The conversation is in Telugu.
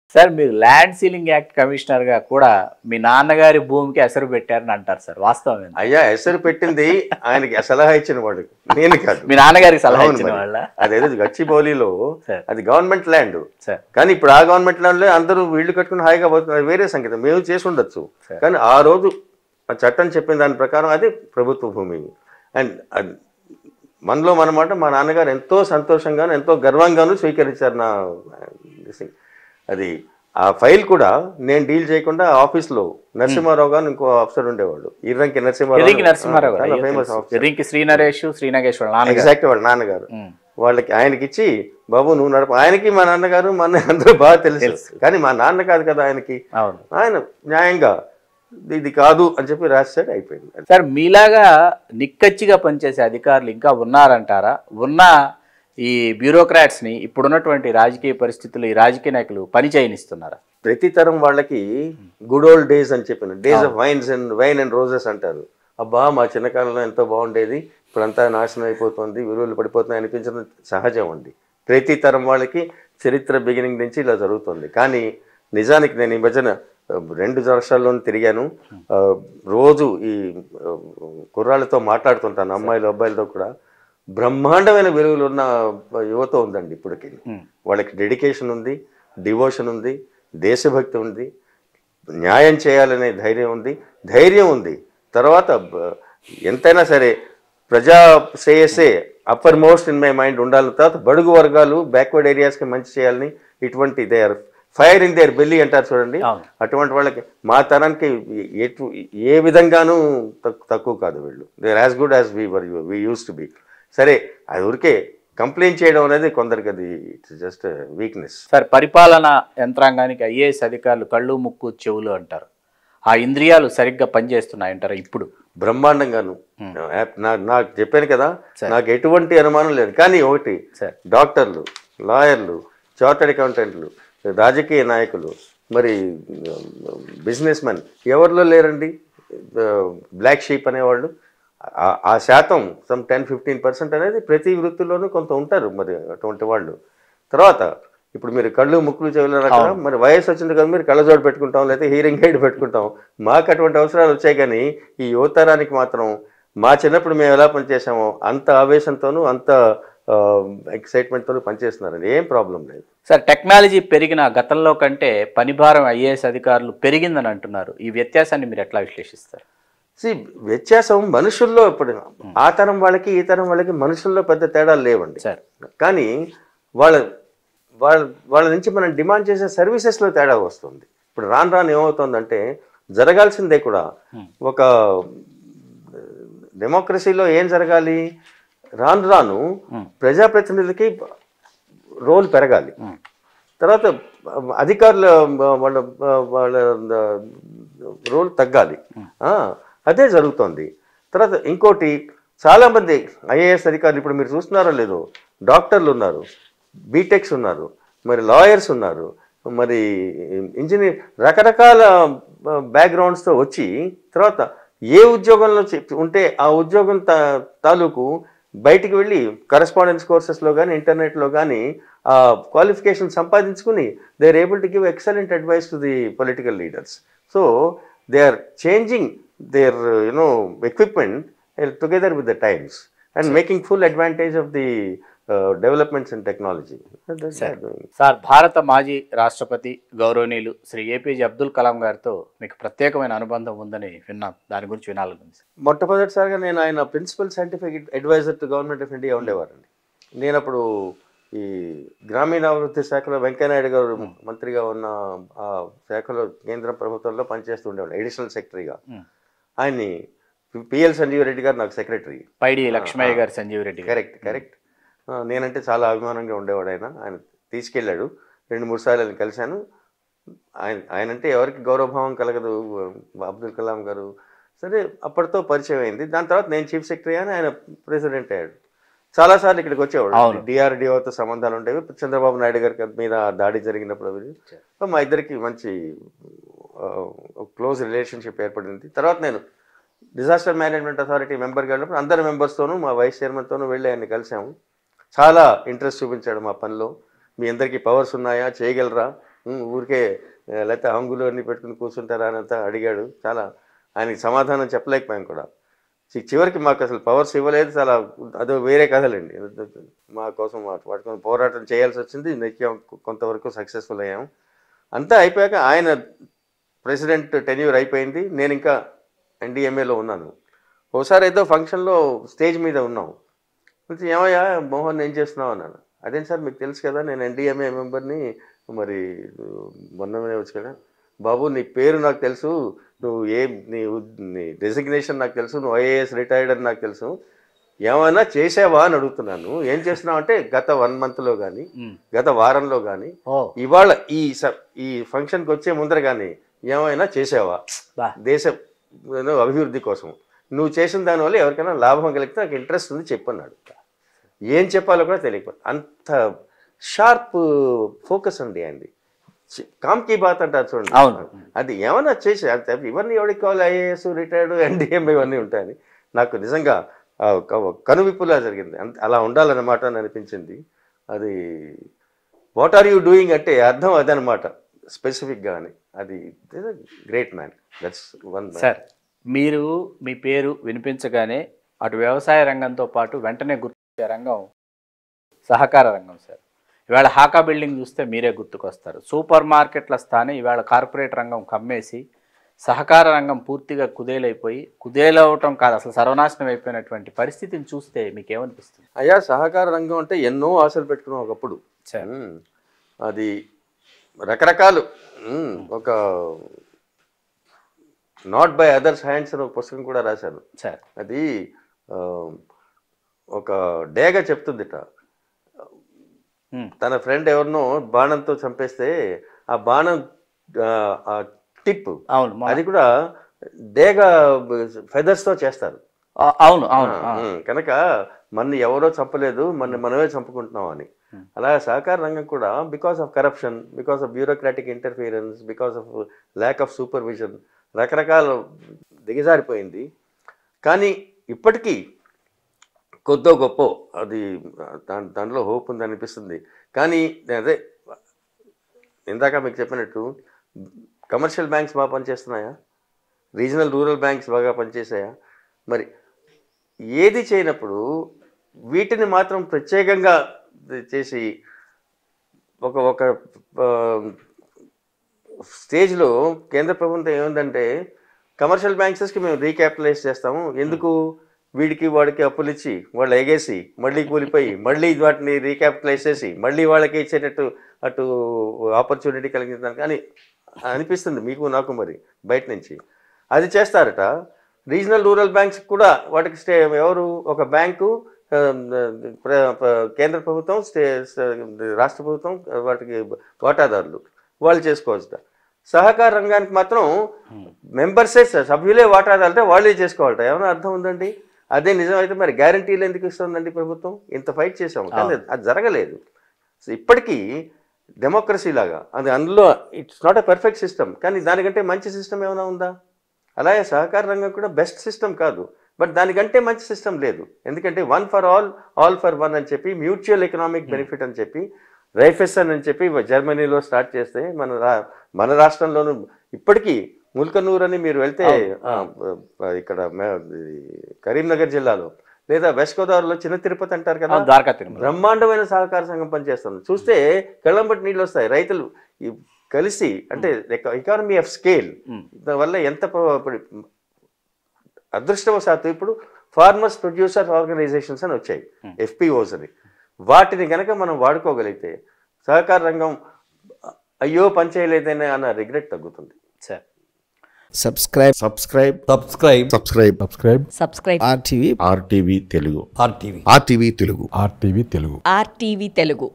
సార్ మీరు ల్యాండ్ సీలింగ్ యాక్ట్ కమిషనర్ గా కూడా మీ నాన్నగారి భూమికి ఎసరు పెట్టారని అంటారు సార్ వాస్తవం ఏంది? అయ్యా ఎసరు పెట్టింది ఆయనకి సలహా ఇచ్చిన వాడు నేను కాదు మీ నాన్నగారికి సలహా అవును ఇచ్చిన మరి. వాళ్ళ అదేదో గచ్చిబౌలిలో సార్ అది గవర్నమెంట్ ల్యాండ్ సార్ కానీ ఇప్పుడు ఆ గవర్నమెంట్ ల్యాండ్లో అందరూ వీళ్ళు కట్టుకుని హాయిగా పోతున్నారు వేరే సంగతి మేము చేసి ఉండొచ్చు సరే. కానీ ఆ రోజు ఆ చట్టం చెప్పిన దాని ప్రకారం అది ప్రభుత్వ భూమి అండ్ అది మనలో మనమాట మా నాన్నగారు ఎంతో సంతోషంగాను ఎంతో గర్వంగాను స్వీకరించారు నా this thing. అది ఆ ఫైల్ కూడా నేను డీల్ చేయకుండా ఆఫీస్లో నరసింహారావు గారు ఇంకో ఆఫీసర్ ఉండేవాడు ఇర్రంకి ఎర్రింకి నరసింహారావు నరసింహారావు గారు చాలా అయ్యో ఫేమస్ తెలుసు. ఆఫీసర్ ఎర్రింకి శ్రీ నరేష్ శ్రీ నాగేశ్వర నాన్నగారు ఎగ్జాక్ట్ వాళ్ళ నాన్నగారు ఉమ్. వాళ్ళకి ఆయనకి ఇచ్చి బాబు నువ్వు నడప ఆయనకి మా నాన్నగారు మా అన్నయ్య అందరూ బాగా తెలుసు తెలుసు. కానీ మా నాన్న కాదు కదా ఆయనకి అవును ఆయన న్యాయంగా ఇది కాదు అని చెప్పి రాశాడు అయిపోయింది సార్ మీలాగా నిక్కచ్చిగా పనిచేసే అధికారులు ఇంకా ఉన్నారంటారా ఉన్న ఈ బ్యూరోక్రాట్స్ ని ఇప్పుడున్నటువంటి రాజకీయ పరిస్థితులు ఈ రాజకీయ నాయకులు పని చేయనిస్తున్నారా ప్రతి తరం వాళ్ళకి గుడ్ ఓల్డ్ డేస్ అని చెప్పిన days of wines and wine and roses అంటారు అబ్బా మా చిన్నకాలంలో ఎంతో బాగుండేది ఇప్పుడంతా నాశనం అయిపోతుంది విలువలు పడిపోతున్నాయి అనిపించడం సహజం అండి ప్రతి తరం వాళ్ళకి చరిత్ర బిగినింగ్ నుంచి ఇలా జరుగుతుంది కానీ నిజానికి నేను ఈ మధ్యన ఆ, రెండు వర్షాల్లో తిరిగాను ఆ, రోజు ఈ ఆ, కుర్రాళ్ళతో మాట్లాడుతుంటాను అమ్మాయిలు అబ్బాయిలతో కూడా బ్రహ్మాండమైన విలువలు ఉన్న యువత ఉందండి ఇప్పటికి ఉమ్. వాళ్ళకి డెడికేషన్ ఉంది డివోషన్ ఉంది దేశభక్తి ఉంది న్యాయం చేయాలనే ధైర్యం ఉంది ధైర్యం ఉంది తర్వాత బ- ఎంతైనా సరే ప్రజా శ్రేయస్సే upper most in my mind ఉండాలి తర్వాత బడుగు వర్గాలు బ్యాక్వర్డ్ ఏరియాస్కి మంచి చేయాలని ఇటువంటి they are fire in their belly అంటారు చూడండి అవును. అటువంటి వాళ్ళకి మా తరానికి ఎటు ఏ విధంగానూ తక్కు- తక్కువ కాదు వీళ్ళు they are as good as we were we use to be సరే అది ఊరికే కంప్లైంట్ చేయడం అనేది కొందరికి అది ఇట్స్ జస్ట్ వీక్నెస్ సార్ పరిపాలన యంత్రాంగానికి ఐఏఎస్ అధికారులు కళ్ళు ముక్కు చెవులు అంటారు ఆ ఇంద్రియాలు సరిగ్గా పనిచేస్తున్నాయంటారా ఇప్పుడు బ్రహ్మాండంగాను నా నాకు చెప్పాను కదా సరే. నాకు ఎటువంటి అనుమానం లేదు కానీ ఒకటి సార్ డాక్టర్లు లాయర్లు చార్టర్డ్ అకౌంటెంట్లు రాజకీయ నాయకులు మరి బిజినెస్ మెన్ ఎవరిలో లేరండి బ్లాక్ షీప్ అనేవాళ్ళు ఆ- ఆ శాతం సమ్ టెన్ ఫిఫ్టీన్ పర్సెంట్ అనేది ప్రతి వృత్తిలోనూ కొంత ఉంటారు మరి అటువంటి వాళ్ళు తర్వాత ఇప్పుడు మీరు కళ్ళు ముక్కులు చెవులు రకాల మరి వయసు వచ్చింది కదా మీరు కళ్ళజోడు పెట్టుకుంటాం లేకపోతే హీరింగ్ ఎయిడ్ పెట్టుకుంటాం మాకు అటువంటి అవసరాలు వచ్చాయి కానీ ఈ యువతరానికి మాత్రం మా చిన్నప్పుడు మేము ఎలా పనిచేసామో అంత ఆవేశంతోనూ అంత ఎక్సైట్మెంట్తోనూ పనిచేస్తున్నారండి ఏం ప్రాబ్లం లేదు సార్ టెక్నాలజీ పెరిగిన గతంలో కంటే పనిభారం ఐఏఎస్ అధికారులు పెరిగిందని అంటున్నారు ఈ వ్యత్యాసాన్ని మీరు ఎట్లా విశ్లేషిస్తారు See, వ్యత్యాసం మనుషుల్లో ఇప్పుడు ఆ తరం వాళ్ళకి ఈ తరం వాళ్ళకి మనుషుల్లో పెద్ద తేడాలు లేవండి సార్ కానీ వాళ్ళ వాళ్ళ వాళ్ళ నుంచి మనం డిమాండ్ చేసే సర్వీసెస్లో తేడా వస్తుంది ఇప్పుడు రాను రాను ఏమవుతుందంటే జరగాల్సిందే కూడా ఒక డెమోక్రసీలో ఏం జరగాలి రాను రాను ప్రజాప్రతినిధులకి రోల్ పెరగాలి ఉమ్. తర్వాత అధికారుల వాళ్ళ వాళ్ళ రోల్ తగ్గాలి ఆ, అదే జరుగుతోంది తర్వాత ఇంకోటి చాలామంది ఐఏఎస్ అధికారులు ఇప్పుడు మీరు చూస్తున్నారో లేదో డాక్టర్లు ఉన్నారు బీటెక్స్ ఉన్నారు మరి లాయర్స్ ఉన్నారు మరి ఇంజనీర్ రకరకాల బ్యాక్గ్రౌండ్స్తో వచ్చి తర్వాత ఏ ఉద్యోగంలో చెప్- ఉంటే ఆ ఉద్యోగం తా తాలూకు బయటికి వెళ్ళి కరెస్పాండెన్స్ కోర్సెస్లో కానీ ఇంటర్నెట్లో కానీ ఆ క్వాలిఫికేషన్ సంపాదించుకుని they are able to give excellent advice to the political leaders so they are changing their you know equipment together with the times and making full advantage of the developments in technology sir భారత మాజీ రాష్ట్రపతి గౌరవనీయులు శ్రీ ఏపీజే అబ్దుల్ కలాం గారితో మీకు ప్రత్యేకమైన అనుబంధం ఉందని విన్నాం దాని గురించి వినాలనుంది సార్. మొట్టమొదటిసారిగా నేను ఆయన principal scientific adviser to government of India ఉండేవారండి నేను అప్పుడు ఈ గ్రామీణాభివృద్ధి శాఖలో వెంకయ్యనాయుడు గారు మంత్రిగా ఉన్న ఆ శాఖలో కేంద్ర ప్రభుత్వంలో పనిచేస్తూ ఉండేవాడు అడిషనల్ సెక్రటరీగా ఉమ్. ఆయన్ని పిఎల్ సంజీవ్ రెడ్డి గారు నాకు సెక్రటరీ పైడి లక్ష్మయ్య గారు సంజీవ్ రెడ్డి గారు కరెక్ట్ కరెక్ట్ ఆ, నేనంటే చాలా అభిమానంగా ఉండేవాడు ఆయన ఆయన తీసుకెళ్ళాడు రెండు మూడు సార్లు ఆయన కలిశాను ఆయన ఆయన అంటే ఎవరికి గౌరవభావం కలగదు అబ్దుల్ కలాం గారు సరే అప్పటితో పరిచయం అయింది దాని తర్వాత నేను చీఫ్ సెక్రటరీ అని ఆయన ప్రెసిడెంట్ అయ్యాడు చాలాసార్లు ఇక్కడికి వచ్చేవాడు అవును. డిఆర్డిఓతో సంబంధాలు ఉండేవి చంద్రబాబు నాయుడు గారి మీద దాడి జరిగినప్పుడు అవి సో మా ఇద్దరికి మంచి క్లోజ్ రిలేషన్షిప్ ఏర్పడింది తర్వాత నేను డిజాస్టర్ మేనేజ్మెంట్ అథారిటీ మెంబర్గా వెళ్ళినప్పుడు అందరి మెంబర్స్తోనూ మా వైస్ చైర్మన్తోనూ వెళ్ళి ఆయన్ని కలిసాము చాలా ఇంట్రెస్ట్ చూపించాడు మా పనిలో మీ అందరికీ పవర్స్ ఉన్నాయా చేయగలరా ఉమ్, ఊరికే ఆ, లేకపోతే హంగులు అన్ని పెట్టుకుని కూర్చుంటారా అని అంతా అడిగాడు చాలా ఆయనకి సమాధానం చెప్పలేకపోయాం కూడా చి- చివరికి మాకు అసలు పవర్స్ ఇవ్వలేదు చాలా అదో వేరే కథలండి మా కోసం వా- వాటి కోసం పోరాటం చేయాల్సి వచ్చింది నెక్కాం కొంతవరకు సక్సెస్ఫుల్ అయ్యాం అంతా అయిపోయాక ఆయన ప్రెసిడెంట్ టెన్యూర్ అయిపోయింది నేను ఇంకా ఎన్డీఎంఏలో ఉన్నాను ఒకసారి ఏదో ఫంక్షన్లో స్టేజ్ మీద ఉన్నాం కొంచెం ఏమయ్యా మోహన్ ఏం చేస్తున్నావు అన్నాను అదేం సార్ మీకు తెలుసు కదా నేను ఎన్డీఎంఏ మెంబర్ని మరి మొన్ననే వచ్చి కదా బాబు నీ పేరు నాకు తెలుసు నువ్వు ఏ నీ ఉద్- నీ డెసిగ్నేషన్ నాకు తెలుసు నువ్వు ఐఏఎస్ రిటైర్డ్ అని నాకు తెలుసు ఏమైనా చేసావా అని అడుగుతున్నాను ఏం చేస్తున్నావు అంటే గత వన్ మంత్లో కానీ ఉమ్. గత వారంలో కానీ ఓ ఇవాళ ఈ స ఈ ఫంక్షన్కి వచ్చే ముందర కానీ ఏమైనా చేసావా బా దేశ ఏదో అభివృద్ధి కోసం నువ్వు చేసిన దానివల్ల ఎవరికైనా లాభం కలిగితే నాకు ఇంట్రెస్ట్ ఉంది చెప్పన్నాడు ఏం చెప్పాలో కూడా తెలియకపోతే అంత షార్ప్ ఫోకస్ అండి అండి కామ్ కీ బాత్ అంటారు చూడండి అవును. అది ఏమైనా చేసి అంతే ఇవన్నీ ఎవరికి కావాలి ఐఏఎస్ రిటైర్డ్ ఎన్డీఎం ఇవన్నీ ఉంటాయని నాకు నిజంగా ఆ, ఒక కనువిప్పులా జరిగింది అంత అలా ఉండాలన్నమాట అని అనిపించింది అది వాట్ ఆర్ యూ డూయింగ్ అంటే అర్థం అదనమాట స్పెసిఫిక్గా అని అది great man that's one sir మీరు మీ పేరు వినిపించగానే అటు వ్యవసాయ రంగంతో పాటు వెంటనే గుర్తొచ్చే రంగం సహకార రంగం సార్ ఇవాళ హాకా బిల్డింగ్ చూస్తే మీరే గుర్తుకొస్తారు సూపర్ మార్కెట్ల స్థానే ఇవాళ కార్పొరేట్ రంగం కమ్మేసి సహకార రంగం పూర్తిగా కుదేలైపోయి కుదేలవటం కాదు అసలు సర్వనాశనం అయిపోయినటువంటి పరిస్థితిని చూస్తే మీకేమనిపిస్తుంది అయ్యా సహకార రంగం అంటే ఎన్నో ఆశలు పెట్టుకున్నాం ఒకప్పుడు సార్ ఉమ్, అది రకరకాలు ఉమ్, ఒక నాట్ బై అదర్స్ హ్యాండ్స్ అని ఒక పుస్తకం కూడా రాశాను సార్ అది ఆ, ఒక డేగ చెప్తుందిట ఉమ్, తన ఫ్రెండ్ ఎవరినో బాణంతో చంపేస్తే ఆ బాణం ఆ, ఆ టిప్ అవును మొన్న- అది కూడా డేగ feathers తో చేస్తారు ఆ, అవును అవును ఆ. ఉమ్, కనుక మన ఎవరో చంపలేదు మన మనమే చంపుకుంటున్నాం అని అలా సహకార రంగం కూడా because of corruption because of bureaucratic interference because of lack of supervision రకరకాల దిగజారిపోయింది కానీ ఇప్పటికీ కొద్దో గొప్ప అది దాని దాంట్లో హోప్ ఉంది అనిపిస్తుంది కానీ అదే ఇందాక మీకు చెప్పినట్టు కమర్షియల్ బ్యాంక్స్ బాగా పనిచేస్తున్నాయా రీజనల్ రూరల్ బ్యాంక్స్ బాగా పనిచేసాయా మరి ఏది చేయనప్పుడు వీటిని మాత్రం ప్రత్యేకంగా చేసి ఒక ఒక ఆ, స్టేజ్లో కేంద్ర ప్రభుత్వం ఏముందంటే కమర్షియల్ బ్యాంక్సెస్కి మేము రీక్యాపిటలైజ్ చేస్తాము ఎందుకు వీడికి వాడికి అప్పులు ఇచ్చి వాళ్ళు ఎగేసి మళ్ళీ కూలిపోయి మళ్ళీ వాటిని రీక్యాపిటలైజ్ చేసి మళ్ళీ వాళ్ళకి ఇచ్చేటట్టు అటు ఆపర్చునిటీ కలిగించడానికి అని అనిపిస్తుంది మీకు నాకు మరి బయట నుంచి అది చేస్తారట రీజనల్ రూరల్ బ్యాంక్స్ కూడా వాటికి స్టే ఎవరు ఒక బ్యాంకు ఆ, ప్ర- ప్ర- కేంద్ర ప్రభుత్వం స్టే స- రాష్ట్ర ప్రభుత్వం వాటికి వాటాదారులు వాళ్ళు చేసుకోవచ్చుట సహకార రంగానికి మాత్రం మెంబర్సే సభ్యులే వాటాదారులతో వాళ్ళే చేసుకోవాలట ఏమైనా అర్థం ఉందండి అదే నిజమైతే మరి గ్యారంటీలు ఎందుకు ఇస్తుందండి ప్రభుత్వం ఇంత ఫైట్ చేసాం కానీ అది జరగలేదు సో ఇప్పటికీ డెమోక్రసీ లాగా అది అందులో it's not a perfect system కానీ దానికంటే మంచి సిస్టమ్ ఏమైనా ఉందా అలాగే సహకార రంగం కూడా బెస్ట్ సిస్టమ్ కాదు బట్ దానికంటే మంచి సిస్టమ్ లేదు ఎందుకంటే one for all all for one అని చెప్పి మ్యూచువల్ ఎకనామిక్ బెనిఫిట్ అని చెప్పి రైఫెసన్ అని చెప్పి జర్మనీలో స్టార్ట్ చేస్తే మన రా మన రాష్ట్రంలోనూ ఇప్పటికీ ముల్కనూర్ అని మీరు వెళ్తే ఆ, ఆ, ఇక్కడ మే- ఇది కరీంనగర్ జిల్లాలో లేదా వెస్ట్ గోదావరిలో చిన్న తిరుపతి అంటారు కదా అవును, ద్వారకా తిరుమల బ్రహ్మాండమైన సహకార సంఘం పనిచేస్తుంది చూస్తే కళ్ళంబట్టి నీళ్ళు వస్తాయి రైతులు ఈ కలిసి అంటే ఎకానమీ ఆఫ్ స్కేల్ ఉమ్. దానివల్ల ఎంత ప్ర- ఇప్పుడు అదృష్టవశాత్తు ఇప్పుడు ఫార్మర్స్ ప్రొడ్యూసర్ ఆర్గనైజేషన్స్ అని వచ్చాయి ఎఫ్పిఓస్ అని వాటిని గనక మనం వాడుకోగలిగితే సహకార రంగం అయ్యో పని చేయలేదనే అన్న రిగ్రెట్ తగ్గుతుంది sir subscribe subscribe subscribe subscribe subscribe subscribe RTV RTV Telugu RTV RTV Telugu RTV Telugu RTV Telugu